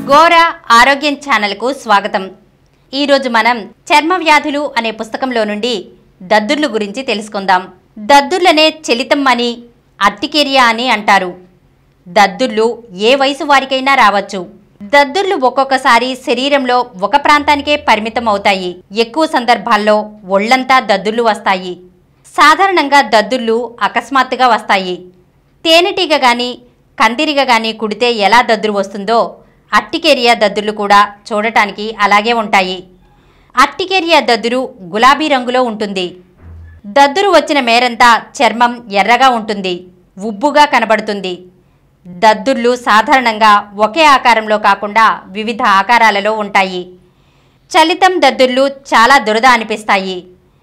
గోర ఆరోగ్యం ఛానల్కు స్వాగతం ఈరోజు మనం చర్మ వ్యాధులు అనే పుస్తకంలో నుండి దద్దుర్లు గురించి తెలుసుకుందాం దద్దుర్లనే చలితం అని అర్టికేరియా అని అంటారు దద్దుర్లు ఏ వయసు వారికైనా రావచ్చు దద్దుర్లు ఒక్కొక్కసారి శరీరంలో ఒక ప్రాంతానికే పరిమితం అవుతాయి ఎక్కువ సందర్భాల్లో ఒళ్లంతా దద్దుర్లు వస్తాయి సాధారణంగా దద్దుర్లు అకస్మాత్తుగా వస్తాయి తేనెటీగ గాని కందిరిగ గాని కుడితే ఎలా దద్దురు వస్తుందో అట్టికేరియా దద్దుర్లు కూడా చూడటానికి అలాగే ఉంటాయి అట్టికేరియా దద్దురు గులాబీ రంగులో ఉంటుంది దద్దురు వచ్చిన మేరంతా చర్మం ఎర్రగా ఉంటుంది ఉబ్బుగా కనబడుతుంది దద్దుర్లు సాధారణంగా ఒకే ఆకారంలో కాకుండా వివిధ ఆకారాలలో ఉంటాయి చలితం దద్దుర్లు చాలా దురద అనిపిస్తాయి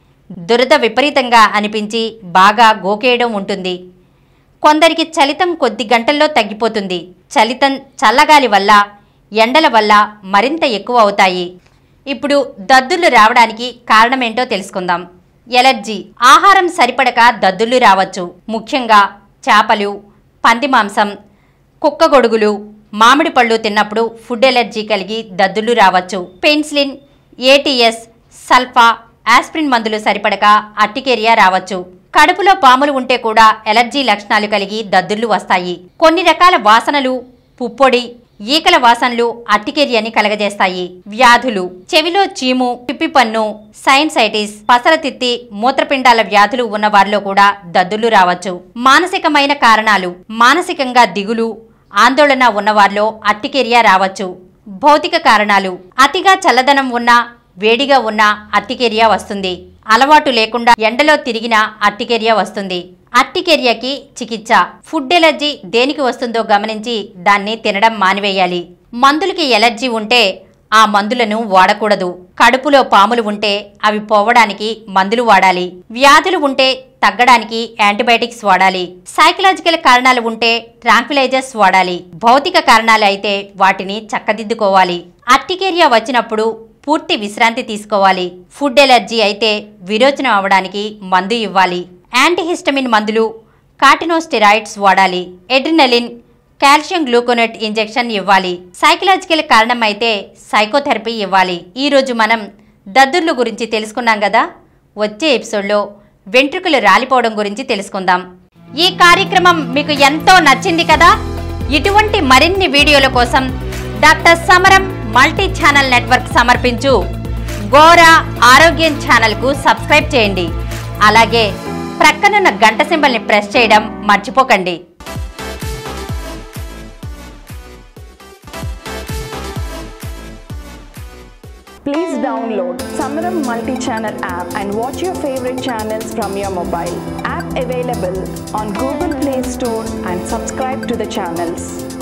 దురద విపరీతంగా అనిపించి బాగా గోకేయడం ఉంటుంది కొందరికి చలితం కొద్ది గంటల్లో తగ్గిపోతుంది చలితం చల్లగాలి వల్ల ఎండల వల్ల మరింత ఎక్కువ అవుతాయి ఇప్పుడు దద్దుర్లు రావడానికి కారణమేంటో తెలుసుకుందాం ఎలర్జీ ఆహారం సరిపడక దద్దుర్లు రావచ్చు ముఖ్యంగా చేపలు పంది మాంసం కుక్క గొడుగులు మామిడి పళ్ళు తిన్నప్పుడు ఫుడ్ ఎలర్జీ కలిగి దద్దుర్లు రావచ్చు పెన్సిలిన్ ఏటీఎస్ సల్ఫా ఆస్ప్రిన్ మందులు సరిపడక అట్టికేరియా రావచ్చు కడుపులో పాములు ఉంటే కూడా ఎలర్జీ లక్షణాలు కలిగి దద్దుర్లు వస్తాయి కొన్ని రకాల వాసనలు పుప్పొడి ఈకల వాసనలు అట్టికేరియాని కలగజేస్తాయి వ్యాధులు చెవిలో చీము పిప్పిపన్ను సైన్సైటిస్ పసరతిత్తి మూత్రపిండాల వ్యాధులు ఉన్న వారిలో కూడా దద్దుర్లు రావచ్చు మానసికమైన కారణాలు మానసికంగా దిగులు ఆందోళన ఉన్నవారిలో అట్టికేరియా రావచ్చు భౌతిక కారణాలు అతిగా చల్లదనం ఉన్నా వేడిగా ఉన్న అట్టికేరియా వస్తుంది అలవాటు లేకుండా ఎండలో తిరిగిన అట్టికేరియా వస్తుంది అట్టికేరియాకి చికిత్స ఫుడ్ ఎలర్జీ దేనికి వస్తుందో గమనించి దాన్ని తినడం మానివేయాలి మందులకి ఎలర్జీ ఉంటే ఆ మందులను వాడకూడదు కడుపులో పాములు ఉంటే అవి పోవడానికి మందులు వాడాలి వ్యాధులు ఉంటే తగ్గడానికి యాంటీబయాటిక్స్ వాడాలి సైకలాజికల్ కారణాలు ఉంటే ట్రాంక్విలైజర్స్ వాడాలి భౌతిక కారణాలు అయితే వాటిని చక్కదిద్దుకోవాలి అట్టికేరియా వచ్చినప్పుడు పూర్తి విశ్రాంతి తీసుకోవాలి ఫుడ్ ఎలర్జీ అయితే విరోచనం అవ్వడానికి మందు ఇవ్వాలి యాంటీహిస్టమిన్ మందులు కార్టినోస్టెరాయిడ్స్ వాడాలి ఎడ్రినలిన్ కాల్షియం గ్లూకోనేట్ ఇంజెక్షన్ ఇవ్వాలి సైకలాజికల్ కారణం అయితే సైకోథెరపీ ఇవ్వాలి ఈరోజు మనం దద్దుర్లు గురించి తెలుసుకున్నాం కదా వచ్చే ఎపిసోడ్లో వెంట్రుకలు రాలిపోవడం గురించి తెలుసుకుందాం ఈ కార్యక్రమం మీకు ఎంతో నచ్చింది కదా ఇటువంటి మరిన్ని వీడియోల కోసం డాక్టర్ సమరం మల్టీ ఛానల్ నెట్వర్క్ సమర్పించు గోరా ఆరోగ్యం ఛానల్కు సబ్స్క్రైబ్ చేయండి అలాగే ప్రక్కనున్న గంట సింబల్ని ప్రెస్ చేయడం మర్చిపోకండి Please download Samaram multi-channel app and watch your favorite channels from your mobile. App available on Google Play Store and subscribe to the channels.